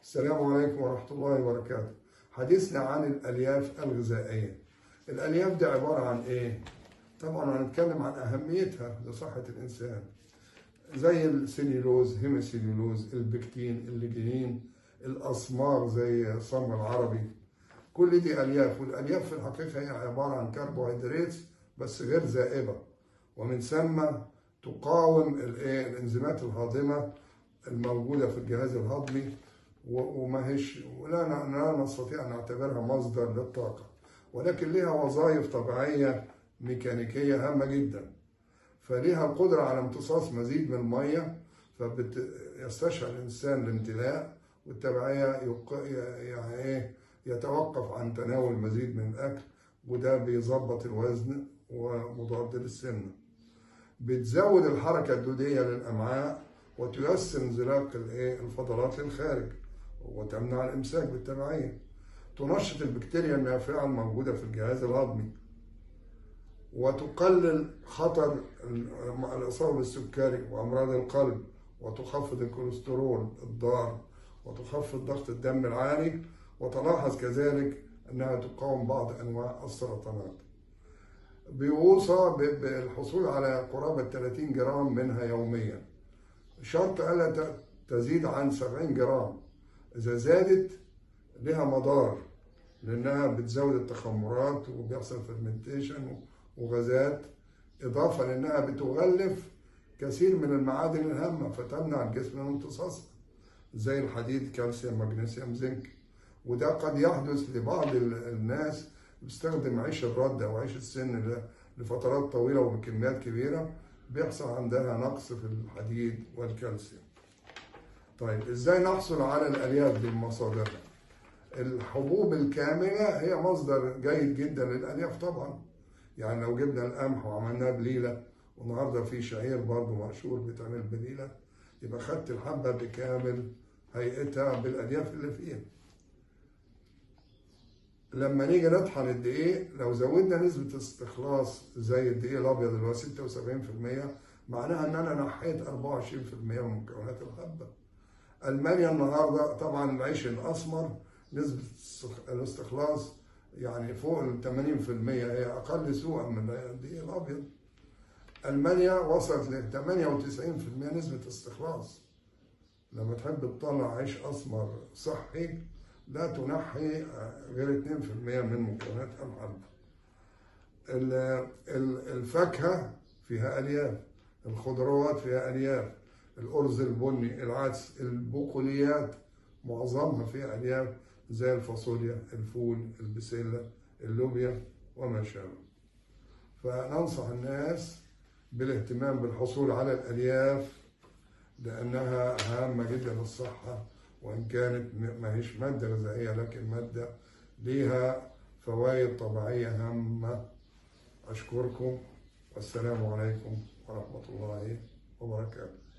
السلام عليكم ورحمة الله وبركاته حديثنا عن الألياف الغذائية الألياف دي عبارة عن إيه؟ طبعا هنتكلم عن أهميتها لصحة الإنسان زي السليلوز هيموسيليلوز البكتين الليجين الأسمار زي صم العربي كل دي ألياف والألياف في الحقيقة هي عبارة عن كربوهيدرات بس غير ذائبة ومن ثم تقاوم الإيه؟ الإنزيمات الهاضمة الموجودة في الجهاز الهضمي وما هيش ولا لا نستطيع ان نعتبرها مصدر للطاقه ولكن لها وظائف طبيعيه ميكانيكيه هامه جدا فليها القدره على امتصاص مزيد من الميه فيستشعر الانسان الامتلاء والتبعيه يعني ايه يتوقف عن تناول مزيد من الاكل وده بيظبط الوزن ومضاد للسمنه بتزود الحركه الدوديه للامعاء وتيسر انزلاق الفضلات للخارج وتمنع الامساك بالتبعيه تنشط البكتيريا النافعه الموجوده في الجهاز الهضمي وتقلل خطر الاصابه بالسكري وامراض القلب وتخفض الكوليسترول الضار وتخفض ضغط الدم العالي وتلاحظ كذلك انها تقاوم بعض انواع السرطانات بيوصى بالحصول على قرابه 30 جرام منها يوميا شرط الا تزيد عن 70 جرام إذا زادت لها مضار لأنها بتزود التخمرات وبيحصل فرمنتيشن وغازات إضافة لأنها بتغلف كثير من المعادن الهامة فتمنع الجسم من امتصاصها زي الحديد كالسيوم مغنيسيوم زنك وده قد يحدث لبعض الناس بيستخدم عيش الرد أو عيش السن لفترات طويلة وبكميات كبيرة بيحصل عندها نقص في الحديد والكالسيوم طيب ازاي نحصل على الالياف دي مصادرها الحبوب الكامله هي مصدر جيد جدا للالياف طبعا يعني لو جبنا القمح وعملناه بليله والنهارده في شعير برضه مشهور بيتعمل بليله يبقى خدت الحبه بكامل هيئتها بالالياف اللي فيها لما نيجي نطحن الدقيق لو زودنا نسبة استخلاص زي الدقيق الأبيض اللي هو 76% معناها إن أنا نحيت 24% من مكونات الحبة. المانيا النهارده طبعا العيش الاسمر نسبه الاستخلاص يعني فوق ال 80% هي اقل سوءا من الدقيق الابيض. المانيا وصلت ل 98% نسبه استخلاص. لما تحب تطلع عيش اسمر صحي لا تنحي غير 2% من مكونات الحلبة. الفاكهة فيها ألياف، الخضروات فيها ألياف، الأرز البني العدس البقوليات معظمها فيها ألياف زي الفاصوليا الفول البسلة اللوبيا وما شابه فننصح الناس بالاهتمام بالحصول على الألياف لأنها هامة جدا للصحة وإن كانت ما هيش مادة غذائية لكن مادة ليها فوائد طبيعية هامة أشكركم والسلام عليكم ورحمة الله وبركاته